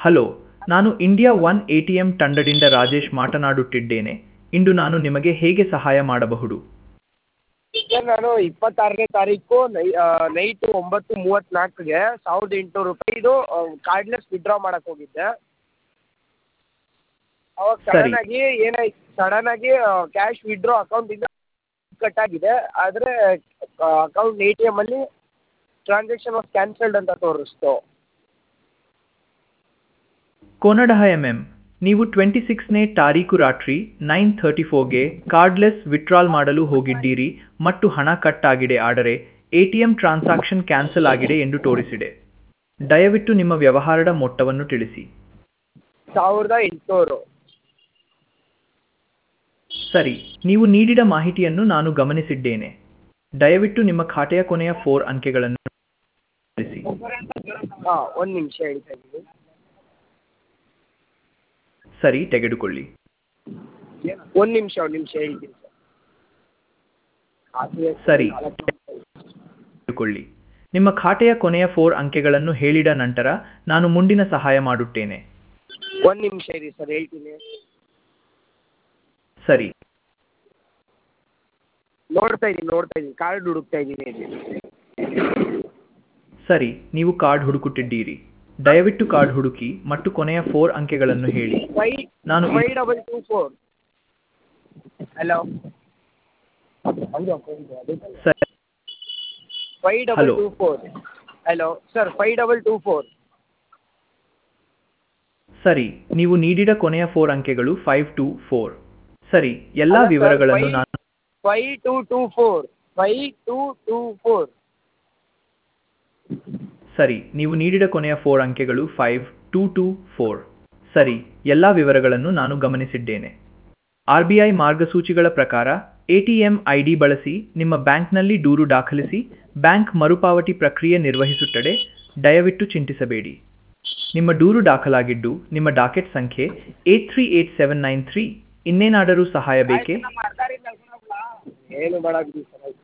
Hello ನಾನು India one A T M ತಂಡದಿಂದ ರಾಜೇಶ್ ಮಾತನಾಡುತ್ತಿದ್ದೇನೆ ಇಂದು ನಾನು ನಿಮಗೆ ಹೇಗೆ ಸಹಾಯ ಮಾಡಬಹುದು ಸರ್ ನಾನು ಇಪ್ಪತ್ತಾರನೇ ತಾರೀಕು ನೈ ನೈಟು ಒಂಬತ್ತು ಮೂವತ್ತ್ನಾಲ್ಕಿಗೆ ಸಾವಿರದ ಎಂಟುನೂರು ರೂಪಾಯಿದು ಕಾರ್ಡ್ಲೆಸ್ ವಿಡ್ರಾ ಮಾಡಕ್ಕೆ ಹೋಗಿದ್ದೆ ಅವಾಗ ಸರಿ. ಸಡನ್ನಾಗಿ ಏನಾಯ್ತು ಸಡನ್ನಾಗಿ ಕ್ಯಾಶ್ ವಿಡ್ರಾ ಅಕೌಂಟಿಂದ ಕಟ್ ಆಗಿದೆ ಆದರೆ ಅಕೌಂಟ್ ಎ ಟಿ ಎಮ್ಮಲ್ಲಿ ಟ್ರಾನ್ಸಾಕ್ಷನ್ ವಾಸ್ ಕ್ಯಾನ್ಸಲ್ಡ್ ಅಂತ ತೋರಿಸ್ತು ಕೋನಡಹ ಎಂ ಎಂ ನೀವು ಟ್ವೆಂಟಿ ಸಿಕ್ಸ್ನೇ ತಾರೀಕು ರಾತ್ರಿ ನೈನ್ ಥರ್ಟಿ ಫೋರ್ಗೆ ಕಾರ್ಡ್ಲೆಸ್ ವಿತ್ಡ್ರಾಲ್ ಮಾಡಲು ಹೋಗಿದ್ದೀರಿ ಮತ್ತು ಹಣ ಕಟ್ ಆಗಿದೆ ಆದರೆ A T M transaction cancel ಆಗಿದೆ ಎಂದು ತೋರಿಸಿದೆ ದಯವಿಟ್ಟು ನಿಮ್ಮ ವ್ಯವಹಾರದ ಮೊತ್ತವನ್ನು ತಿಳಿಸಿ ಸಾವಿರದ ಎಂಟುನೂರು ಸರಿ ನೀವು ನೀಡಿದ ಮಾಹಿತಿಯನ್ನು ನಾನು ಗಮನಿಸಿದ್ದೇನೆ ದಯವಿಟ್ಟು ನಿಮ್ಮ ಖಾತೆಯ ಕೊನೆಯ ಫೋರ್ ಅಂಕೆಗಳನ್ನು ತಿಳಿಸಿ ಹಾಂ ಒಂದು ನಿಮಿಷ ಹೇಳ್ತಾ ಇದ್ದೀನಿ ಸರಿ ತೆಗೆದುಕೊಳ್ಳಿ ಒಂದು ನಿಮಿಷ ಒಂದು ನಿಮಿಷ ಹೇಳ್ತೀನಿ ಸರ್ ಸರಿ. ತೆಗೆದುಕೊಳ್ಳಿ ನಿಮ್ಮ ಖಾತೆಯ ಕೊನೆಯ ಫೋರ್ ಅಂಕೆಗಳನ್ನು ಹೇಳಿದ ನಂತರ ನಾನು ಮುಂದಿನ ಸಹಾಯ ಮಾಡುತ್ತೇನೆ ಒಂದು ನಿಮಿಷ ಇರಿ ಸರ್ ಹೇಳ್ತೀನಿ ಸರಿ ನೋಡ್ತಾ ಇದ್ದೀನಿ ನೋಡ್ತಾ ಇದ್ದೀನಿ ಕಾರ್ಡ್ ಹುಡುಕ್ತಾ ಇದ್ದೀನಿ ಇಲ್ಲಿ ಸರಿ ನೀವು ಕಾರ್ಡ್ ಹುಡುಕುತ್ತಿದ್ದೀರಿ ದಯವಿಟ್ಟು ಕಾರ್ಡ್ ಹುಡುಕಿ ಮತ್ತು ಕೊನೆಯ ಫೋರ್ ಅಂಕೆಗಳನ್ನು ಹೇಳಿ ಫೈ ನಾನು five double two four hello ಸರಿ five double Hello. Two four hello sir five double two four ಸರಿ ನೀವು ನೀಡಿದ ಕೊನೆಯ ಫೋರ್ ಅಂಕೆಗಳು ಫೈವ್ ಟು ಫೋರ್ ಸರಿ ಎಲ್ಲ ಅಲ್ಲ sir, ವಿವರಗಳನ್ನು five- ನಾನು five two two four five two two four ಸರಿ ನೀವು ನೀಡಿದ ಕೊನೆಯ ಫೋರ್ ಅಂಕೆಗಳು ಫೈವ್ ಟೂ ಟೂ ಫೋರ್ ಸರಿ ಎಲ್ಲ ವಿವರಗಳನ್ನು ನಾನು ಗಮನಿಸಿದ್ದೇನೆ ಆರ್ ಬಿ ಐ ಮಾರ್ಗಸೂಚಿಗಳ ಪ್ರಕಾರ A T M I D ಬಳಸಿ ನಿಮ್ಮ ಬ್ಯಾಂಕ್ನಲ್ಲಿ ದೂರು ದಾಖಲಿಸಿ ಬ್ಯಾಂಕ್ ಮರುಪಾವತಿ ಪ್ರಕ್ರಿಯೆ ನಿರ್ವಹಿಸುತ್ತದೆ ದಯವಿಟ್ಟು ಚಿಂತಿಸಬೇಡಿ ನಿಮ್ಮ ದೂರು ದಾಖಲಾಗಿದ್ದು ನಿಮ್ಮ ಡಾಕೆಟ್ ಸಂಖ್ಯೆ eight three eight seven nine three ಇನ್ನೇನಾದರೂ ಸಹಾಯ ಬೇಕೇ ಏನು ಮಾಡಾಕ್ತೀವಿ ಸರ್ ಆಯ್ತು